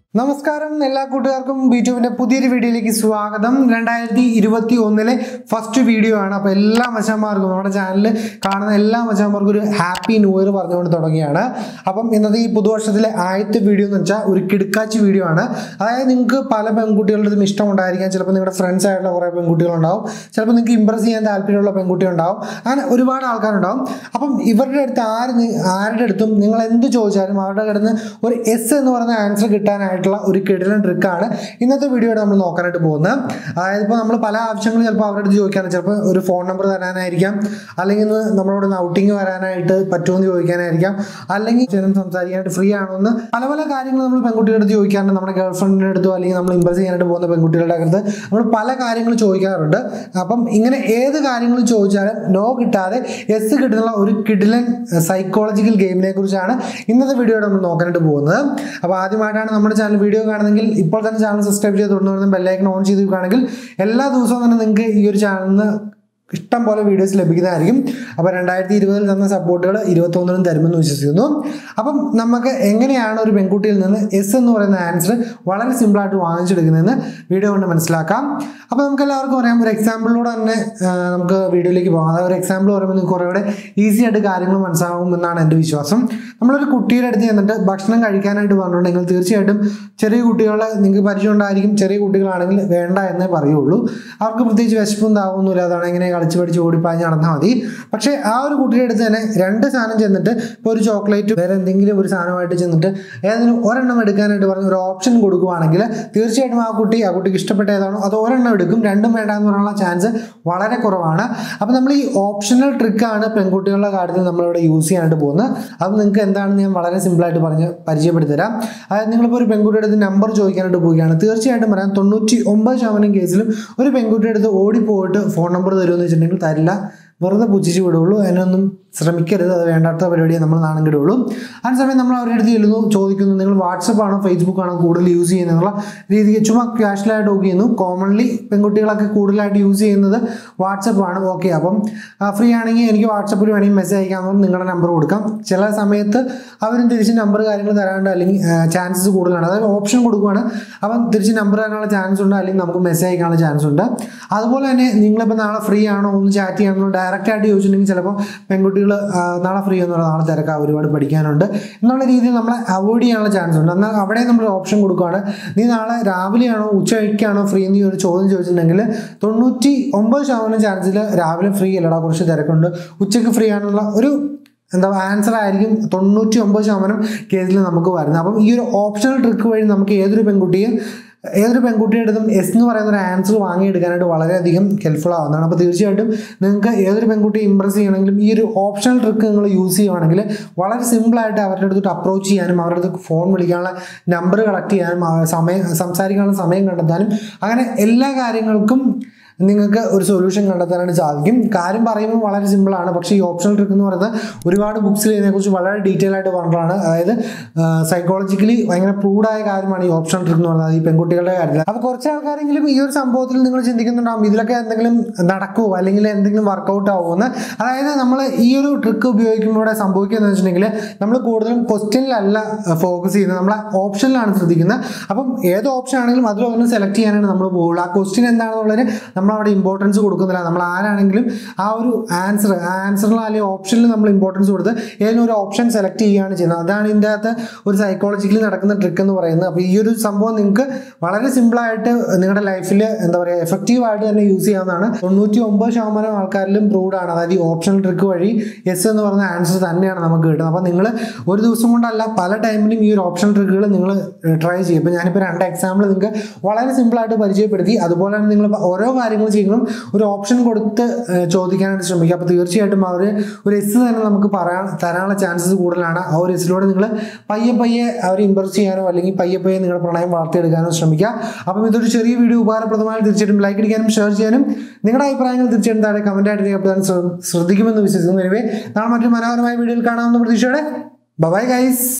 നമസ്കാരം എല്ലാ കൂട്ടുകാർക്കും ബിറ്റുവിന്റെ പുതിയൊരു വീഡിയോയിലേക്ക് സ്വാഗതം രണ്ടായിരത്തി ഇരുപത്തി ഒന്നിലെ ഫസ്റ്റ് വീഡിയോ ആണ് അപ്പോൾ എല്ലാ മച്ചാന്മാർക്കും നമ്മുടെ ചാനലിൽ കാണുന്ന എല്ലാ മച്ചാന്മാർക്കും ഒരു ഹാപ്പി ന്യൂ ഇയർ പറഞ്ഞുകൊണ്ട് തുടങ്ങിയാണ് അപ്പം ഇന്നത്തെ ഈ പുതുവർഷത്തിലെ ആദ്യത്തെ വീഡിയോ എന്ന് വെച്ചാൽ ഒരു കിടുക്കാച്ചി വീഡിയോ ആണ് അതായത് നിങ്ങൾക്ക് പല പെൺകുട്ടികളുടെ ഇതും ഇഷ്ടമുണ്ടായിരിക്കാം ചിലപ്പോൾ നിങ്ങളുടെ ഫ്രണ്ട്സ് ആയിട്ടുള്ള കുറേ പെൺകുട്ടികളുണ്ടാവും ചിലപ്പോൾ നിങ്ങൾക്ക് ഇമ്പ്രസ് ചെയ്യാൻ താല്പര്യമുള്ള പെൺകുട്ടികളുണ്ടാവും അങ്ങനെ ഒരുപാട് ആൾക്കാരുണ്ടാവും അപ്പം ഇവരുടെ അടുത്ത് ആര് നി- ആരുടെ അടുത്തും നിങ്ങൾ എന്ത് ചോദിച്ചാലും അവരുടെ അടുത്ത് ഒരു എസ് എന്ന് പറയുന്ന ആൻസർ കിട്ടാനായിട്ടുള്ള ഒരു കിടലൻ ട്രിക്കാണ് ഇന്നത്തെ വീഡിയോയുടെ നമ്മൾ നോക്കാനായിട്ട് പോകുന്നത് അതായത് ഇപ്പോൾ നമ്മൾ പല ആവശ്യങ്ങളും ചിലപ്പോൾ അവരുടെ അടുത്ത് ചോദിക്കാറ് ചിലപ്പോൾ ഒരു ഫോൺ നമ്പർ തരാനായിരിക്കാം അല്ലെങ്കിൽ ഇന്ന് നമ്മളോട് ഔട്ടിങ് വരാനായിട്ട് പറ്റുമെന്ന് ചോദിക്കാനായിരിക്കാം അല്ലെങ്കിൽ ജനം സംസാരിക്കാനായിട്ട് ഫ്രീ ആണോ എന്ന് പല പല കാര്യങ്ങൾ നമ്മൾ പെൺകുട്ടികളുടെ അടുത്ത് ചോദിക്കാറുണ്ട് നമ്മുടെ ഗേൾ ഫ്രണ്ടിൻ്റെ അടുത്തോ അല്ലെങ്കിൽ നമ്മൾ ഇമ്പ്രസ് ചെയ്യാനായിട്ട് പോകുന്ന പെൺകുട്ടികളുടെ അടുത്ത് നമ്മൾ പല കാര്യങ്ങൾ ചോദിക്കാറുണ്ട് അപ്പം ഇങ്ങനെ ഏത് കാര്യങ്ങളും ചോദിച്ചാലും നോ കിട്ടാതെ എസ് കിട്ടുന്ന ഒരു കിഡിലൻ സൈക്കോളജിക്കൽ ഗെയിമിനെ കുറിച്ചാണ് ഇന്നത്തെ വീഡിയോയുടെ നമ്മൾ നോക്കാനായിട്ട് പോകുന്നത് അപ്പോൾ ആദ്യമായിട്ടാണ് നമ്മുടെ ചാനൽ വീഡിയോ കാണുന്നെങ്കിൽ ഇപ്പോൾ തന്നെ ചാനൽ സബ്സ്ക്രൈബ് ചെയ്ത് തുടർന്ന് ബെല്ലൈക്കൺ ഓൺ ചെയ്ത് വെക്കുകയാണെങ്കിൽ എല്ലാ ദിവസവും തന്നെ നിങ്ങൾക്ക് ഈ ഒരു ചാനലിൽ നിന്ന് ഇഷ്ടം പോലെ വീഡിയോസ് ലഭിക്കുന്നതായിരിക്കും അപ്പോൾ രണ്ടായിരത്തി ഇരുപതിൽ തന്ന സപ്പോർട്ടുകൾ ഇരുപത്തൊന്നിനും തരുമെന്ന് വിശ്വസിക്കുന്നു അപ്പം നമുക്ക് എങ്ങനെയാണ് ഒരു പെൺകുട്ടിയിൽ നിന്ന് എസ് എന്ന് പറയുന്ന ആൻസർ വളരെ സിമ്പിളായിട്ട് വാങ്ങിച്ചെടുക്കുന്നതെന്ന് വീഡിയോ കൊണ്ട് മനസ്സിലാക്കാം അപ്പോൾ നമുക്ക് എല്ലാവർക്കും അറിയാം ഒരു എക്സാമ്പിളിലൂടെ തന്നെ ആ, നമുക്ക് വീഡിയോയിലേക്ക് പോകാം അതായത് ഒരു എക്സാമ്പിൾ പറയുമ്പോൾ നിങ്ങൾക്ക് കുറേ കൂടെ ഈസി ആയിട്ട് കാര്യങ്ങൾ മനസ്സിലാവും എന്നാണ് എൻ്റെ വിശ്വാസം നമ്മളൊരു കുട്ടിയുടെ അടുത്ത് ചെന്നിട്ട് ഭക്ഷണം കഴിക്കാനായിട്ട് പറഞ്ഞിട്ടുണ്ടെങ്കിൽ തീർച്ചയായിട്ടും ചെറിയ കുട്ടികളെ നിങ്ങൾക്ക് പരിചയം ഉണ്ടായിരിക്കും ചെറിയ കുട്ടികളാണെങ്കിൽ വേണ്ട എന്നേ പറയുള്ളൂ അവർക്ക് പ്രത്യേകിച്ച് വിശപ്പും താവുന്നില്ല അതാണ് ഇങ്ങനെ കളിച്ച് പഠിച്ച് ഓടിപ്പാഞ്ഞ് നടന്നാൽ മതി പക്ഷേ ആ ഒരു കുട്ടിയുടെ അടുത്ത് തന്നെ രണ്ട് സാധനം ചെന്നിട്ട് ഇപ്പോൾ ഒരു ചോക്ലേറ്റ് വേറെ എന്തെങ്കിലും ഒരു സാധനമായിട്ട് ചെന്നിട്ട് ഏതെങ്കിലും ഒരെണ്ണം എടുക്കാനായിട്ട് പറഞ്ഞ് ഒരു ഓപ്ഷൻ കൊടുക്കുവാണെങ്കിൽ തീർച്ചയായിട്ടും ആ കുട്ടി ആ കുട്ടിക്ക് ഇഷ്ടപ്പെട്ട ഏതാണോ അത് ഒരെണ്ണം എടുക്കും രണ്ടും വേണ്ട എന്ന് പറയാനുള്ള ചാൻസ് വളരെ കുറവാണ് അപ്പോൾ നമ്മൾ ഈ ഓപ്ഷണൽ ട്രിക്കാണ് പെൺകുട്ടികളുടെ കാര്യത്തിൽ നമ്മളിവിടെ യൂസ് ചെയ്യാനായിട്ട് പോകുന്നത് അത് നിങ്ങൾക്ക് എന്താണെന്ന് ഞാൻ വളരെ സിമ്പിളായിട്ട് പറഞ്ഞ് പരിചയപ്പെടുത്തി തരാം അതായത് നിങ്ങളിപ്പോൾ ഒരു പെൺകുട്ടിയുടെ അടുത്ത് നമ്പർ ചോദിക്കാനായിട്ട് പോവുകയാണ് തീർച്ചയായിട്ടും പറയാം തൊണ്ണൂറ്റി ഒമ്പത് ശതമാനം കേസിലും ഒരു പെൺകുട്ടിയുടെ അടുത്ത് ഓടിപ്പോയിട്ട് ഫോൺ നമ്പർ തരുമെന്ന് വെച്ചിട്ടുണ്ടെങ്കിൽ തരില്ല വെറുതെ പുച്ഛിച്ച് വിടുള്ളൂ അതിനൊന്നും ശ്രമിക്കരുത് അത് വേണ്ടാത്ത പരിപാടിയെ നമ്മൾ നാണം കിടുള്ളൂ ആ സമയം നമ്മൾ അവരുടെ അടുത്ത് ചെല്ലുന്നു ചോദിക്കുന്നു നിങ്ങൾ വാട്സപ്പ് ആണോ ഫേസ്ബുക്ക് ആണോ കൂടുതൽ യൂസ് ചെയ്യുന്നതെന്നുള്ള രീതിക്ക് ചുമ്മാ ക്യാഷ്വലായിട്ട് നോക്കി ചെയ്യുന്നു കോമൺലി പെൺകുട്ടികളൊക്കെ കൂടുതലായിട്ട് യൂസ് ചെയ്യുന്നത് വാട്സപ്പ് ആണ് ഓക്കെ അപ്പം ഫ്രീ ആണെങ്കിൽ എനിക്ക് വാട്സപ്പിൽ വേണമെങ്കിൽ മെസ്സേജ് അയക്കാമെന്ന് നിങ്ങളുടെ നമ്പർ കൊടുക്കാം ചില സമയത്ത് അവരും തിരിച്ച് നമ്പർ കാര്യങ്ങൾ തരാണ്ട് അല്ലെങ്കിൽ ചാൻസസ് കൂടുതലാണ് അതായത് ഓപ്ഷൻ കൊടുക്കുകയാണ് അപ്പം തിരിച്ച് നമ്പർ തരാനുള്ള ചാൻസ് ഉണ്ട് അല്ലെങ്കിൽ നമുക്ക് മെസ്സേജ് അയക്കാനുള്ള ചാൻസ് ഉണ്ട് അതുപോലെ തന്നെ നിങ്ങളിപ്പോൾ നാളെ ഫ്രീ ആണോ ഒന്ന് ചാറ്റ് ചെയ്യാനോ ഡയറക്റ്റ് ആയിട്ട് ചോദിച്ചിട്ടുണ്ടെങ്കിൽ ചിലപ്പോൾ പെൺകുട്ടികൾ നാളെ ഫ്രീ ഒന്നുമില്ല നാളെ തിരക്കാം ഒരുപാട് പഠിക്കാനുണ്ട് എന്നുള്ള രീതിയിൽ നമ്മളെ അവോയ്ഡ് ചെയ്യാനുള്ള ചാൻസ് ഉണ്ട് എന്നാൽ അവിടെ നമ്മൾ ഓപ്ഷൻ കൊടുക്കുകയാണ് നീ നാളെ രാവിലെയാണോ ഉച്ചയ്ക്കാണോ ഫ്രീ എന്ന് ഈ ഒരു ചോദ്യം ചോദിച്ചിട്ടുണ്ടെങ്കിൽ തൊണ്ണൂറ്റി ഒമ്പത് ശതമാനം ചാൻസിൽ രാവിലെ ഫ്രീ അല്ലടാ കുറച്ച് തിരക്കുണ്ട് ഉച്ചയ്ക്ക് ഫ്രീ ആണെന്നുള്ള ഒരു എന്താ ആൻസർ ആയിരിക്കും തൊണ്ണൂറ്റി ഒമ്പത് ശതമാനം കേസിൽ നമുക്ക് വരുന്നത് അപ്പം ഈ ഒരു ഓപ്ഷണൽ ട്രിക്ക് വഴി നമുക്ക് ഏതൊരു പെൺകുട്ടിയും ഏതൊരു പെൺകുട്ടിയുടെ അടുത്തും എസ് എന്ന് പറയുന്ന ഒരു ആൻസർ വാങ്ങിയെടുക്കാനായിട്ട് വളരെയധികം ഹെൽപ്ഫുൾ ആവുന്നതാണ് അപ്പോൾ തീർച്ചയായിട്ടും നിങ്ങൾക്ക് ഏതൊരു പെൺകുട്ടിയെ ഇമ്പ്രസ് ചെയ്യണമെങ്കിലും ഈ ഒരു ഓപ്ഷണൽ ട്രിക്ക് നിങ്ങൾ യൂസ് ചെയ്യുവാണെങ്കിൽ വളരെ സിമ്പിളായിട്ട് അവരുടെ അടുത്ത് അപ്രോച്ച് ചെയ്യാനും അവരുടെ അടുത്ത് ഫോൺ വിളിക്കാനുള്ള നമ്പർ കളക്ട് ചെയ്യാനും ആ സമയം സംസാരിക്കാനുള്ള സമയം കണ്ടെത്താനും അങ്ങനെ എല്ലാ കാര്യങ്ങൾക്കും നിങ്ങൾക്ക് ഒരു സൊല്യൂഷൻ കണ്ടെത്താനായിട്ട് സാധിക്കും കാര്യം പറയുമ്പോൾ വളരെ സിമ്പിളാണ് പക്ഷേ ഈ ഓപ്ഷണൽ ട്രിക്ക് എന്ന് പറയുന്നത് ഒരുപാട് ബുക്സിൽ ഇതിനെക്കുറിച്ച് വളരെ ഡീറ്റെയിൽ ആയിട്ട് പറഞ്ഞതാണ് അതായത് സൈക്കോളജിക്കലി ഭയങ്കര പ്രൂഡായ കാര്യമാണ് ഈ ഓപ്ഷണൽ ട്രിക്ക് എന്ന് പറയുന്നത് ഈ പെൺകുട്ടികളുടെ കാര്യത്തിൽ അപ്പോൾ കുറച്ച് ആൾക്കാരെങ്കിലും ഈ ഒരു സംഭവത്തിൽ നിങ്ങൾ ചിന്തിക്കുന്നുണ്ടാവും ഇതിലൊക്കെ എന്തെങ്കിലും നടക്കുമോ അല്ലെങ്കിൽ എന്തെങ്കിലും വർക്കൗട്ട് ആവുമോ എന്ന് അതായത് നമ്മൾ ഈ ഒരു ട്രിക്ക് ഉപയോഗിക്കുമ്പോൾ സംഭവിക്കുന്നത് വെച്ചിട്ടുണ്ടെങ്കിൽ നമ്മൾ കൂടുതലും ക്വസ്റ്റ്യനിലല്ല ഫോക്കസ് ചെയ്യുന്നത് നമ്മളെ ഓപ്ഷനിലാണ് ശ്രദ്ധിക്കുന്നത് അപ്പം ഏത് ഓപ്ഷൻ ആണെങ്കിലും അതിലൊന്നും സെലക്ട് ചെയ്യാനാണ് നമ്മൾ പോകുള്ളൂ ആ ക്വസ്റ്റ്യൻ എന്താണെന്നുള്ളതിന് നമ്മൾ അവിടെ ഇമ്പോർട്ടൻസ് കൊടുക്കുന്നില്ല നമ്മൾ ആരാണെങ്കിലും ആ ഒരു ആൻസർ ആ ആൻസറിൽ അല്ലെങ്കിൽ ഓപ്ഷനിൽ നമ്മൾ ഇമ്പോർട്ടൻസ് കൊടുത്ത് ഏതെങ്കിലും ഒരു ഓപ്ഷൻ സെലക്ട് ചെയ്യുകയാണ് ചെയ്യുന്നത് അതാണ് ഇതിൻ്റെ അകത്ത് ഒരു സൈക്കോളജിക്കലി നടക്കുന്ന ട്രിക്ക് എന്ന് പറയുന്നത് അപ്പോൾ ഈ ഒരു സംഭവം നിങ്ങൾക്ക് വളരെ സിമ്പിളായിട്ട് നിങ്ങളുടെ ലൈഫിൽ എന്താ പറയുക എഫക്റ്റീവ് ആയിട്ട് തന്നെ യൂസ് ചെയ്യാവുന്നതാണ് തൊണ്ണൂറ്റി ഒമ്പത് ശതമാനം ആൾക്കാരിലും പ്രൂവ്ഡ് ആണ് അതായത് ഈ ഓപ്ഷണൽ ട്രിക്ക് വഴി എസ് എന്ന് പറയുന്ന ആൻസർ തന്നെയാണ് നമുക്ക് കിട്ടുന്നത് അപ്പോൾ നിങ്ങൾ ഒരു ദിവസം കൊണ്ടല്ല പല ടൈമിലും ഈ ഒരു ഓപ്ഷണൽ ട്രിക്കുകൾ നിങ്ങൾ ട്രൈ ചെയ്യും ഇപ്പോൾ ഞാനിപ്പോൾ രണ്ട് എക്സാമ്പിൾ നിങ്ങൾക്ക് വളരെ സിമ്പിളായിട്ട് പരിചയപ്പെടുത്തി അതുപോലെ തന്നെ നിങ്ങൾ ഓരോ കാര്യങ്ങൾ ചെയ്യുമ്പോഴും ഒരു ഓപ്ഷൻ കൊടുത്ത് ഏഹ്, ചോദിക്കാനായിട്ട് ശ്രമിക്കുക അപ്പോൾ തീർച്ചയായിട്ടും അവർ ഒരു എസ് തന്നെ നമുക്ക് പറയാൻ തരാനുള്ള ചാൻസസ് കൂടുതലാണ് ആ ഒരു എസ്സിലൂടെ നിങ്ങൾ പയ്യെ പയ്യെ അവരെ ഇമ്പ്രസ് ചെയ്യാനോ അല്ലെങ്കിൽ പയ്യെ പയ്യെ നിങ്ങളുടെ പ്രണയം വളർത്തിയെടുക്കാനോ ശ്രമിക്കുക അപ്പം ഇതൊരു ചെറിയ വീഡിയോ ഉപകാരപ്രദമായി തീർച്ചയായിട്ടും ലൈക്ക് അടിക്കാനും ഷെയർ ചെയ്യാനും നിങ്ങളുടെ അഭിപ്രായങ്ങൾ തീർച്ചയായിട്ടും താഴെ കമൻ്റ് ആയിട്ട് രേഖപ്പെടുത്താൻ ശ്ര- ശ്രദ്ധിക്കുമെന്ന് വിശ്വസിക്കുന്നു എനിവേ നാളെ മറ്റൊരു മനോഹരമായ വീഡിയോയിൽ കാണാമെന്ന പ്രതീക്ഷയോടെ ബൈ ഗൈസ്